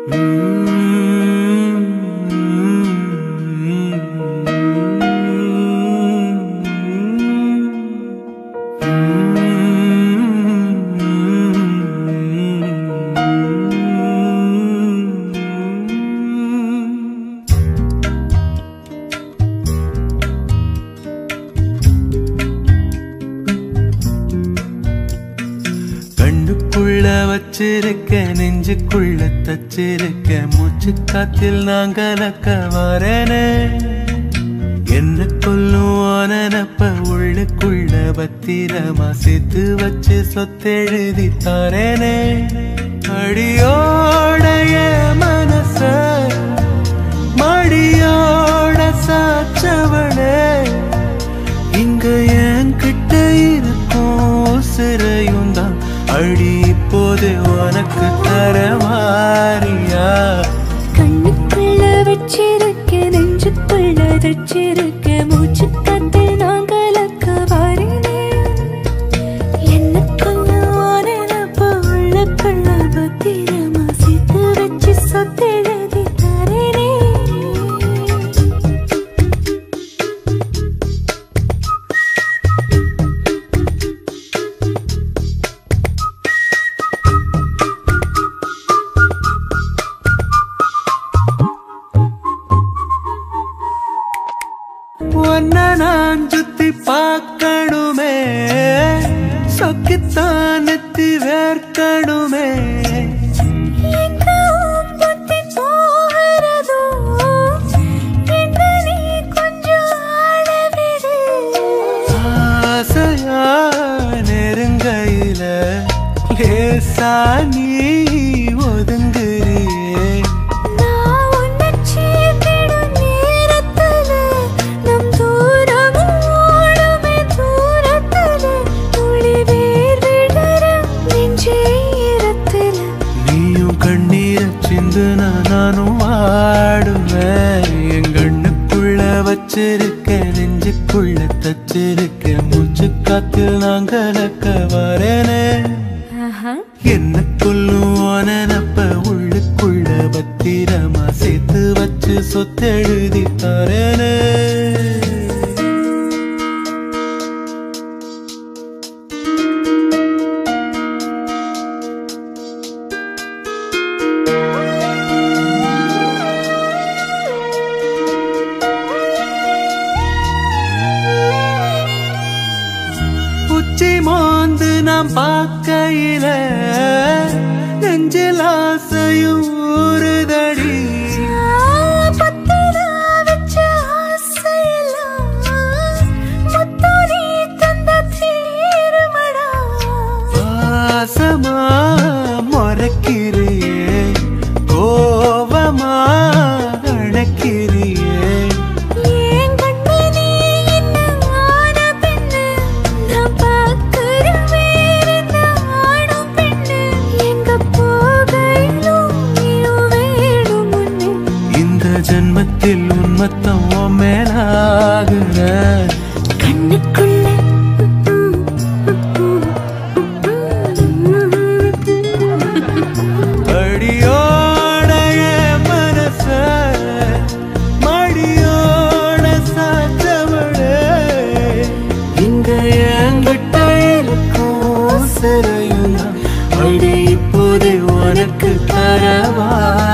கண்ணுக்குள்ள வச்சிருக்க நெஞ்சுக்குள்ள தச்சிருக்க மூச்சு காத்தில் நான் கலக்க வரேனே என்ன கொல்லும் ஆனப்ப உள்ளுக்குள்ள பத்திரமா சேர்த்து வச்சு சொத்தெழுதி தாரேனே அடியோடைய மனச மடியோட சாச்சவளே இங்க என் கிட்ட இருக்கும் சிறையும் தான் அடி இப்போது உனக்கு தர மாறியா கண்ணுக்குள்ள வச்சிருக்க நெஞ்சுக்குள்ள தச்சிருக்க மூச்சு காத்து நான் கலக்க வாரினே என்ன கொள்ளானப்ப உள்ளுக்குள்ள பத்திரமா சேர்த்து வச்சு சொத்தெழுதி தரேனே உன்னை நான் சுத்தி பார்க்கணுமே சொக்கித்தான் நெத்தி வேர்க்கணுமே எங்க புத்தி போகிறதோ என்ன நீ கொஞ்சம் ஆளவிடு ஆசையா நெருங்கையில லேசா நீ ஒதுங்குறியே நான் உன்னை சேர்த்திடும் நேரத்துல நம் தூரம் ஓடுமே தூரத்துல துளி வேர் விடுற நெஞ்சே ஈரத்துல நீயும் கண்ணீரை சிந்துனா நானும் வாடுவேன் என் கண்ணுக்குள்ள வச்சிருக்க நெஞ்சுக்குள்ள தச்சிருக்க மூச்சு காத்தில் நான் கலக்க வரேனே என்ன கொல்லும் நினப்ப உள்ளுக்குள்ள பத்திரமா சேர்த்து வச்சு சொத்தெழுதி தரேனே உச்சி மோந்து நாம் பார்க்கையில நெஞ்சில் ஆசையும் ஊறுதடி பத்திரா வச்ச ஆசையெல்லாம் முத்தோடி தந்த தீருமடா பாசமா மொறக்கிறியே கோவமா அணைக்கிறியே ஏன் கண்ணு நீ என்ன ஆன பெண்ணு நான் பார்க்கிற வேறென்ன ஆணும் பெண்ணு எங்க போகையிலும் நீயும் வேணும் முன்னே இந்த ஜென்மத்தில் உன்மத்தம் உன் மேலாகுற கண்ணுக்குள்ள அடியோட என் மனச மடியோட சாச்சவளே இங்க என்கிட்ட இருக்கும் சிறையும் தான் அடி இப்போது உனக்கு தரவா